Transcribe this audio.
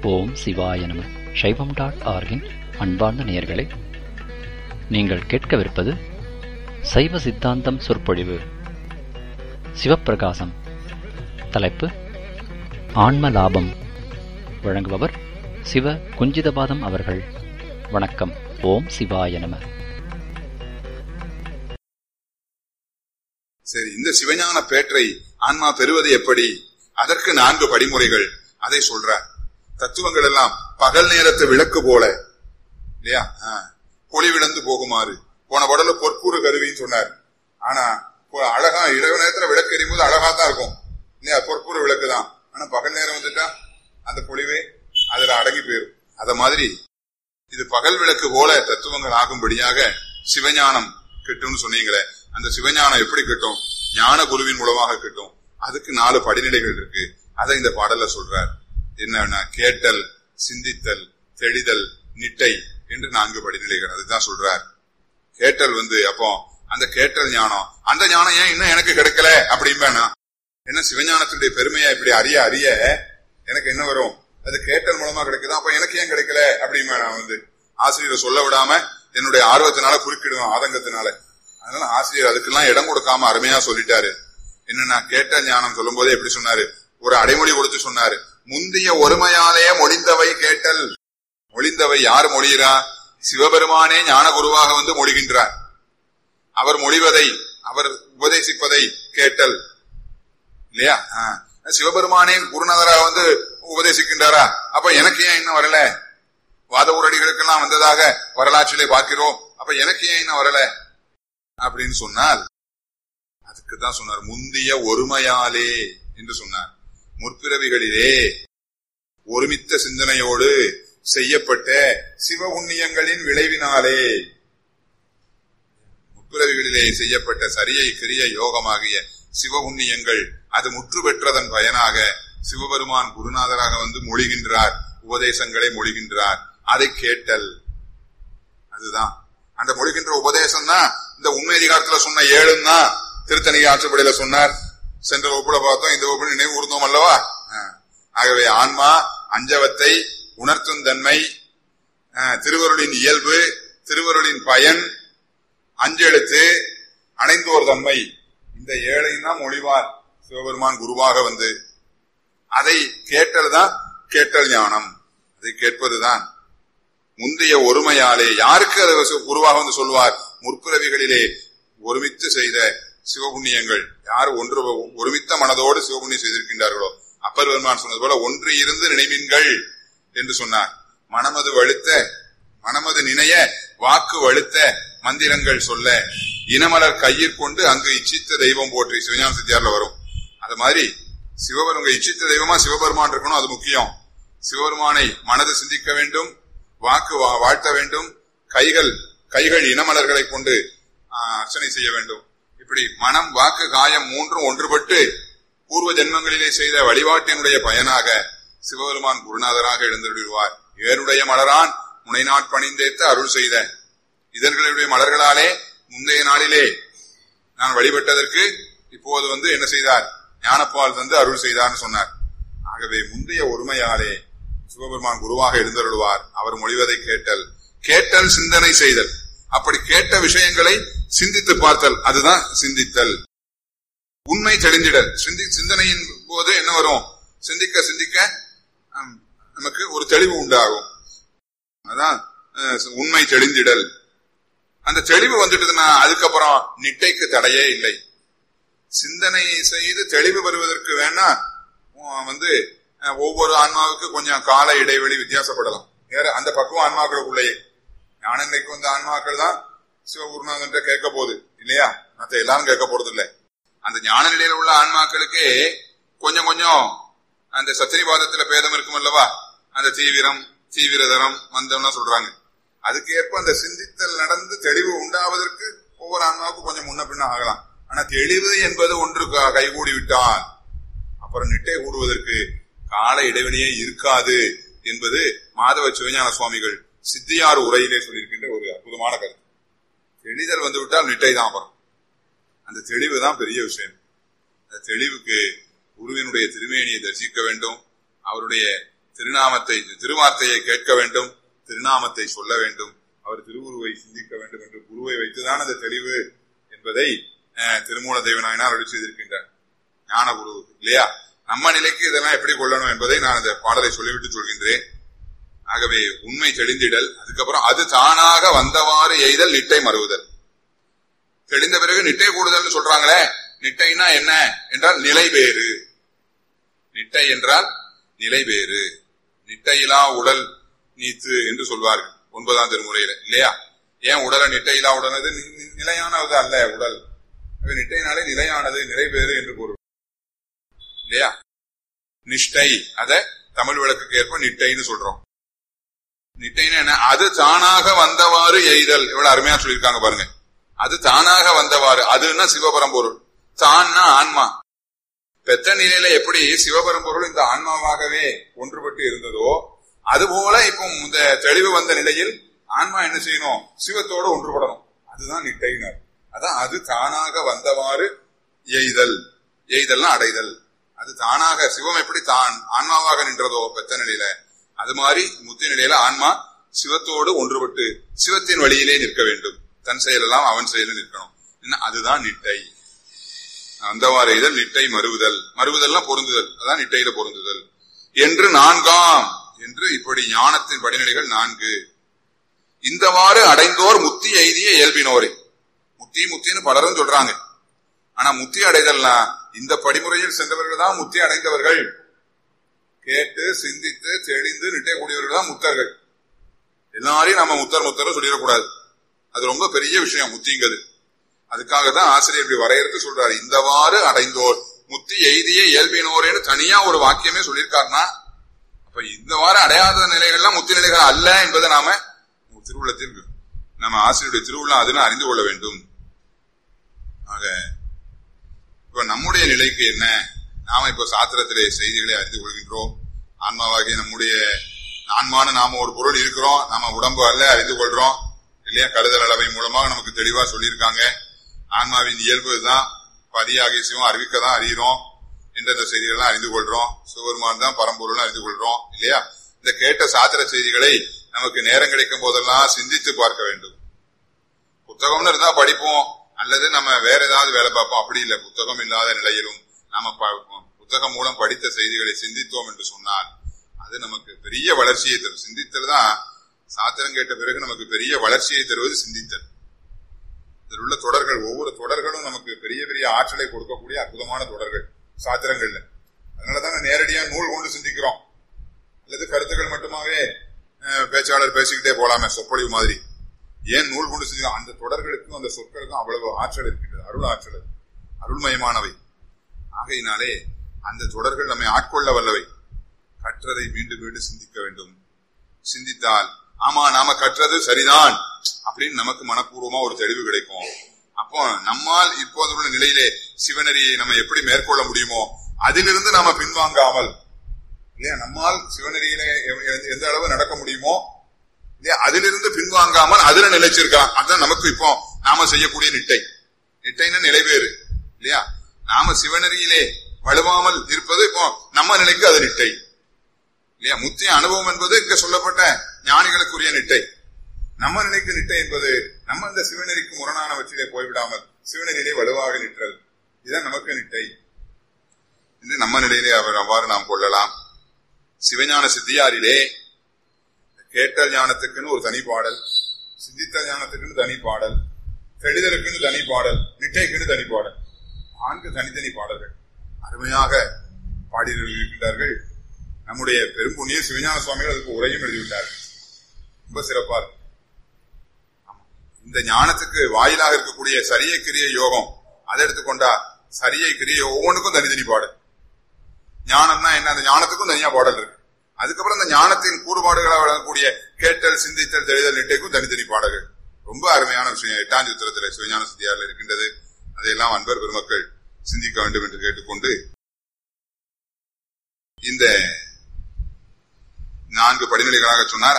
ஓம் சிவாய நம சைவம் டாட் ஆர்கின் அன்பார்ந்த நேயர்களே நீங்கள் கேட்கவிருப்பது சைவ சித்தாந்தம் சொற்பொழிவு சிவப்பிரகாசம் தலைப்பு ஆன்ம லாபம் வழங்குபவர் சிவ குஞ்சிதபாதம் அவர்கள் வணக்கம் ஓம் சிவாய நம சரி இந்த சிவஞான பேற்றை ஆன்மா பெறுவது எப்படி அதற்கு நான்கு படிமுறைகள் அதை சொல்றார் தத்துவங்கள் எல்லாம் பகல் நேரத்து விளக்கு போல இல்லையா பொலி விழுந்து போகுமாறு போன உடல பொற்கூறு கருவின்னு சொன்னார் ஆனா இப்போ அழகா இரவு நேரத்துல விளக்கு எரியும் போது அழகா தான் இருக்கும் இல்லையா பொற்கூறு விளக்கு தான் ஆனா பகல் நேரம் வந்துட்டா அந்த பொலிவே அதுல அடங்கி போயிடும் அத மாதிரி இது பகல் விளக்கு போல தத்துவங்கள் ஆகும்படியாக சிவஞானம் கிட்டும்னு சொன்னீங்களே அந்த சிவஞானம் எப்படி கிட்டும் ஞான குருவின் மூலமாக கிட்டும் அதுக்கு நாலு படிநிலைகள் இருக்கு அதை இந்த பாடல்ல சொல்றார் என்னன்னா கேட்டல் சிந்தித்தல் தெளிதல் நிட்டை என்று நான்கு படிநிலைகள் அதுதான் சொல்றார் கேட்டல் வந்து அப்போ அந்த கேட்டல் ஞானம் அந்த ஞானம் ஏன் இன்னும் எனக்கு கிடைக்கல அப்படிம்பேனா என்ன சிவஞானத்துடைய பெருமையா இப்படி அறிய அறிய எனக்கு என்ன வரும் அது கேட்டல் மூலமா கிடைக்குதா அப்ப எனக்கு ஏன் கிடைக்கல அப்படிம்பே நான் வந்து ஆசிரியரை சொல்ல விடாம என்னுடைய ஆர்வத்தினால குறுக்கிடுவேன் ஆதங்கத்தினால அதனால ஆசிரியர் அதுக்கெல்லாம் இடம் கொடுக்காம அருமையா சொல்லிட்டாரு என்னன்னா கேட்ட ஞானம் சொல்லும் போதே எப்படி சொன்னாரு ஒரு அடைமொழி கொடுத்து சொன்னாரு முந்திய ஒருமையாலே மொழிந்தவை கேட்டல் மொழிந்தவை யார் மொழிகிறா சிவபெருமானே ஞான குருவாக வந்து மொழிகின்றார் அவர் மொழிவதை அவர் உபதேசிப்பதை கேட்டல் இல்லையா சிவபெருமானே குருநாதராக வந்து உபதேசிக்கின்றாரா அப்ப எனக்கு ஏன் இன்னும் வரல வாத ஊரடிகளுக்கெல்லாம் வந்ததாக வரலாற்றிலே பார்க்கிறோம் அப்ப எனக்கு ஏன் இன்னும் வரல அப்படின்னு சொன்னால் அதுக்கு தான் சொன்னார் முந்திய ஒருமையாலே என்று சொன்னார் முற்பிறவிகளிலே ஒருமித்த சிந்தனையோடு செய்யப்பட்ட சிவ உண்ணியங்களின் விளைவினாலே முற்பிறவிகளிலே செய்யப்பட்ட சரியை கிரிய யோகமாகிய சிவ உண்ணியங்கள் அது முற்று பெற்றதன் பயனாக சிவபெருமான் குருநாதராக வந்து மொழிகின்றார் உபதேசங்களை மொழிகின்றார் அதை கேட்டல் அதுதான் அந்த மொழிகின்ற உபதேசம் தான் இந்த உண்மை அதிகாரத்துல சொன்ன ஏழும் தான் திருத்தணிகை ஆட்சிப்படையில சொன்னார் சென்ற வகுப்புல பார்த்தோம் இந்த வகுப்புல நினைவு கூர்ந்தோம் அல்லவா ஆகவே ஆன்மா அஞ்சவத்தை உணர்த்தும் தன்மை திருவருளின் இயல்பு திருவருளின் பயன் அஞ்செழுத்து அணைந்தோர் தன்மை இந்த ஏழையும் தான் மொழிவார் சிவபெருமான் குருவாக வந்து அதை கேட்டல் தான் கேட்டல் ஞானம் அதை கேட்பதுதான் முந்தைய ஒருமையாலே யாருக்கு அதை குருவாக வந்து சொல்வார் முற்பிறவிகளிலே ஒருமித்து செய்த சிவபுண்ணியங்கள் யார் ஒன்று ஒருமித்த மனதோடு சிவபுண்ணியம் செய்திருக்கின்றார்களோ அப்பர் பெருமான் சொன்னது போல ஒன்று இருந்து நினைவின்கள் என்று சொன்னார் மனமது வழுத்த மனமது நினைய வாக்கு வழுத்த மந்திரங்கள் சொல்ல இனமலர் கையில் கொண்டு அங்கு இச்சித்த தெய்வம் போற்றி சிவஞான சித்தியார்ல வரும் அது மாதிரி சிவபெருங்க இச்சித்த தெய்வமா சிவபெருமான் இருக்கணும் அது முக்கியம் சிவபெருமானை மனது சிந்திக்க வேண்டும் வாக்கு வாழ்த்த வேண்டும் கைகள் கைகள் இனமலர்களை கொண்டு அர்ச்சனை செய்ய வேண்டும் இப்படி மனம் வாக்கு காயம் மூன்றும் ஒன்றுபட்டு பூர்வ ஜென்மங்களிலே செய்த வழிபாட்டினுடைய பயனாக சிவபெருமான் குருநாதராக எழுந்துவிடுவார் ஏருடைய மலரான் முனைநாட் பணிந்தேத்து அருள் செய்த இதழ்களுடைய மலர்களாலே முந்தைய நாளிலே நான் வழிபட்டதற்கு இப்போது வந்து என்ன செய்தார் ஞானப்பால் தந்து அருள் செய்தார்னு சொன்னார் ஆகவே முந்தைய ஒருமையாலே சிவபெருமான் குருவாக எழுந்தருள்வார் அவர் மொழிவதை கேட்டல் கேட்டல் சிந்தனை செய்தல் அப்படி கேட்ட விஷயங்களை சிந்தித்து பார்த்தல் அதுதான் சிந்தித்தல் உண்மை தெளிந்திடல் சிந்தி சிந்தனையின் போது என்ன வரும் சிந்திக்க சிந்திக்க நமக்கு ஒரு தெளிவு உண்டாகும் அதான் உண்மை தெளிந்திடல் அந்த தெளிவு வந்துட்டதுன்னா அதுக்கப்புறம் நிட்டைக்கு தடையே இல்லை சிந்தனை செய்து தெளிவு பெறுவதற்கு வேணா வந்து ஒவ்வொரு ஆன்மாவுக்கு கொஞ்சம் கால இடைவெளி வித்தியாசப்படலாம் வேற அந்த பக்குவம் ஆன்மாக்களுக்குள்ளேயே ஞானநிலைக்கு வந்த ஆன்மாக்கள் தான் சிவகுருநாதன் கேட்க போகுது இல்லையா மற்ற எல்லாரும் கேட்க போறது இல்லை அந்த ஞான நிலையில உள்ள ஆன்மாக்களுக்கு கொஞ்சம் கொஞ்சம் அந்த சத்திரிவாதத்துல பேதம் இருக்கும் அல்லவா அந்த தீவிரம் தீவிரதரம் மந்தம்லாம் சொல்றாங்க அதுக்கு ஏற்ப அந்த சிந்தித்தல் நடந்து தெளிவு உண்டாவதற்கு ஒவ்வொரு ஆன்மாவுக்கும் கொஞ்சம் முன்ன பின்ன ஆகலாம் ஆனா தெளிவு என்பது ஒன்று கைகூடி விட்டால் அப்புறம் நிட்டை கூடுவதற்கு கால இடைவெளியே இருக்காது என்பது மாதவ சிவஞான சுவாமிகள் சித்தியார் உரையிலே சொல்லியிருக்கின்ற ஒரு அற்புதமான கருத்து தெளிதல் வந்து விட்டால் நிட்டை தான் அப்புறம் அந்த தெளிவு தான் பெரிய விஷயம் அந்த தெளிவுக்கு குருவினுடைய திருமேனியை தரிசிக்க வேண்டும் அவருடைய திருநாமத்தை திருவார்த்தையை கேட்க வேண்டும் திருநாமத்தை சொல்ல வேண்டும் அவர் திருவுருவை சிந்திக்க வேண்டும் என்று குருவை வைத்துதான் அந்த தெளிவு என்பதை அஹ், திருமூல தேவனாயினார் அருள் செய்திருக்கின்றார் ஞான குரு இல்லையா நம்ம நிலைக்கு இதெல்லாம் எப்படி கொள்ளணும் என்பதை நான் இந்த பாடலை சொல்லிவிட்டு சொல்கின்றேன் ஆகவே உண்மை தெளிந்திடல் அதுக்கப்புறம் அது தானாக வந்தவாறு எய்தல் நிட்டை மறுவுதல் தெளிந்த பிறகு நிட்டை கூடுதல்னு சொல்றாங்களே நிட்டைனா என்ன என்றால் நிலை வேறு நிட்டை என்றால் நிலை வேறு நிட்டையிலா உடல் நீத்து என்று சொல்வார்கள் ஒன்பதாம் திருமுறையில இல்லையா ஏன் உடலை நிட்டையிலா உடனது நி- நி- நிலையானது அல்ல உடல் ஆகவே நிட்டையினாலே நிலையானது நிலை வேறு என்று பொருள் இல்லையா நிஷ்டை அத தமிழ் விளக்குக்கு ஏற்ப நிட்டைன்னு சொல்றோம் நிட்டைன்னு என்ன அது தானாக வந்தவாறு எய்தல் எவ்வளவு அருமையா சொல்லியிருக்காங்க பாருங்க அது தானாக வந்தவாறு அதுன்னா சிவபரம்பொருள் தான்னா ஆன்மா பெத்த நிலையில எப்படி சிவபரம்பொருள் இந்த ஆன்மாவாகவே ஒன்றுபட்டு இருந்ததோ அதுபோல இப்போ இந்த தெளிவு வந்த நிலையில் ஆன்மா என்ன செய்யணும் சிவத்தோடு ஒன்றுபடணும் அதுதான் நிட்டையினர் அதான் அது தானாக வந்தவாறு எய்தல் எய்தல்னா அடைதல் அது தானாக சிவம் எப்படி தான் ஆன்மாவாக நின்றதோ பெத்த நிலையில அது மாதிரி முத்தி நிலையில ஆன்மா சிவத்தோடு ஒன்றுபட்டு சிவத்தின் வழியிலே நிற்க வேண்டும் தன் செயலெல்லாம் அவன் செயலில் நிற்கணும் என்ன அதுதான் நிட்டை அந்தவாறு எய்தல் நிட்டை மறுவுதல் மறுவுதல்னா பொருந்துதல் அதான் நிட்டையில பொருந்துதல் என்று நான்காம் என்று இப்படி ஞானத்தின் படிநிலைகள் நான்கு இந்தவாறு அடைந்தோர் முத்தி எய்திய இயல்பினோரே முத்தி முத்தின்னு பலரும் சொல்றாங்க ஆனா முத்தி அடைதல்னா இந்த படிமுறையில் சென்றவர்கள் தான் முத்தி அடைந்தவர்கள் கேட்டு சிந்தித்து தெளிந்து நிட்டை கூடியவர்கள் தான் முத்தர்கள் எல்லாரையும் நம்ம முத்தர் முத்தர் சொல்லிடக்கூடாது அது ரொம்ப பெரிய விஷயம் முத்திங்கிறது அதுக்காக தான் ஆசிரியர் இப்படி வரையறுத்து சொல்றாரு இந்தவாறு அடைந்தோர் முத்தி எய்திய இயல்பினோரேன்னு தனியா ஒரு வாக்கியமே சொல்லியிருக்காருன்னா அப்ப இந்த வாரம் அடையாத நிலைகள்லாம் முத்தி நிலைகள் அல்ல என்பதை நாம திருவுள்ளத்தில் நம்ம ஆசிரியருடைய திருவுள்ளம் அதுன்னு அறிந்து கொள்ள வேண்டும் ஆக இப்ப நம்முடைய நிலைக்கு என்ன நாம இப்ப சாத்திரத்திலே செய்திகளை அறிந்து கொள்கின்றோம் ஆன்மாவாகிய நம்முடைய ஆன்மான நாம ஒரு பொருள் இருக்கிறோம் நாம உடம்பு அல்ல அறிந்து கொள்றோம் இல்லையா கருதல் அளவை மூலமாக நமக்கு தெளிவா சொல்லியிருக்காங்க ஆன்மாவின் இயல்பு தான் பதியாகிய சிவம் அறிவிக்க தான் அறிகிறோம் எந்தெந்த செய்திகள்லாம் அறிந்து கொள்றோம் சிவபெருமான் தான் பரம்பொருள் அறிந்து கொள்றோம் இல்லையா இந்த கேட்ட சாத்திர செய்திகளை நமக்கு நேரம் கிடைக்கும் போதெல்லாம் சிந்தித்து பார்க்க வேண்டும் புத்தகம்னு இருந்தா படிப்போம் அல்லது நம்ம வேற ஏதாவது வேலை பார்ப்போம் அப்படி இல்லை புத்தகம் இல்லாத நிலையிலும் நாம ப- புத்தகம் மூலம் படித்த செய்திகளை சிந்தித்தோம் என்று சொன்னால் அது நமக்கு பெரிய வளர்ச்சியை தரும் சிந்தித்தல் தான் சாத்திரம் கேட்ட பிறகு நமக்கு பெரிய வளர்ச்சியை தருவது சிந்தித்தல் இதில் உள்ள தொடர்கள் ஒவ்வொரு தொடர்களும் நமக்கு பெரிய பெரிய ஆற்றலை கொடுக்கக்கூடிய அற்புதமான தொடர்கள் சாத்திரங்கள்ல அதனாலதான் நேரடியா நூல் கொண்டு சிந்திக்கிறோம் அல்லது கருத்துக்கள் மட்டுமாவே அஹ், பேச்சாளர் பேசிக்கிட்டே போலாமே சொற்பொழிவு மாதிரி ஏன் நூல் கொண்டு சிந்திக்கிறோம் அந்த தொடர்களுக்கும் அந்த சொற்களுக்கும் அவ்வளவு ஆற்றல் இருக்கின்றது அருள் ஆற்றல் அது. அருள்மயமானவை ஆகையினாலே அந்த தொடர்கள் நம்மை ஆட்கொள்ள வல்லவை கற்றதை மீண்டும் மீண்டும் சிந்திக்க வேண்டும் சிந்தித்தால் ஆமா நாம கற்றது சரிதான் அப்படின்னு நமக்கு மனப்பூர்வமா ஒரு தெளிவு கிடைக்கும் அப்போ நம்மால் இப்போது உள்ள நிலையிலே சிவனரியை நம்ம எப்படி மேற்கொள்ள முடியுமோ அதிலிருந்து நாம பின்வாங்காமல் இல்லையா நம்மால் சிவனரியில எ- எ- எந்த அளவு நடக்க முடியுமோ இல்லையா அதிலிருந்து பின்வாங்காமல் அதுல நிலைச்சிருக்கலாம் அதான் நமக்கு இப்போ நாம செய்யக்கூடிய நிட்டை நிட்டைன்னா நிலைவேறு இல்லையா நாம சிவனரியிலே வலுவாமல் இருப்பது இப்போ நம்ம நிலைக்கு அது நிட்டை இல்லையா முத்திய அனுபவம் என்பது இங்க சொல்லப்பட்ட ஞானிகளுக்குரிய நிட்டை நம்ம நிலைக்கு நிட்டை என்பது நம்ம இந்த சிவநெறிக்கு முரணானவற்றிலே போய்விடாமல் சிவநெறியிலே வலுவாக நிற்றல் இதுதான் நமக்கு நிட்டை என்று நம்ம நிலையிலே அவர் அவ்வாறு நாம் கொள்ளலாம் சிவஞான சித்தியாரிலே கேட்டல் ஞானத்துக்குன்னு ஒரு தனி பாடல் சிந்தித்தல் ஞானத்துக்குன்னு தனி பாடல் தெளிதலுக்குன்னு தனி பாடல் நிட்டைக்குன்னு தனி பாடல் நான்கு தனித்தனி பாடல்கள் அருமையாக பாடியவர்கள் இருக்கின்றார்கள் நம்முடைய பெரும்புண்ணிய சிவஞான சுவாமிகள் அதுக்கு உரையும் எழுதிவிட்டார்கள் ரொம்ப சிறப்பா இருக்கு ஆமா. இந்த ஞானத்துக்கு வாயிலாக இருக்கக்கூடிய சரியை கிரிய யோகம் அதை எடுத்துக்கொண்டா சரியை கிரிய ஒவ்வொன்றுக்கும் தனித்தனி பாடல் ஞானம்னா என்ன அந்த ஞானத்துக்கும் தனியா பாடல் இருக்கு அதுக்கப்புறம் அந்த ஞானத்தின் கூறுபாடுகளாக வழங்கக்கூடிய கேட்டல் சிந்தித்தல் தெளிதல் நிட்டைக்கும் தனித்தனி பாடல்கள் ரொம்ப அருமையான விஷயம் எட்டாம் சித்திரத்தில் சிவஞான சித்தியாரில் இருக்கின்றது அதையெல்லாம் அன்பர் பெருமக்கள் சிந்திக்க வேண்டும் என்று கேட்டுக்கொண்டு இந்த நான்கு படிநிலைகளாக சொன்னார்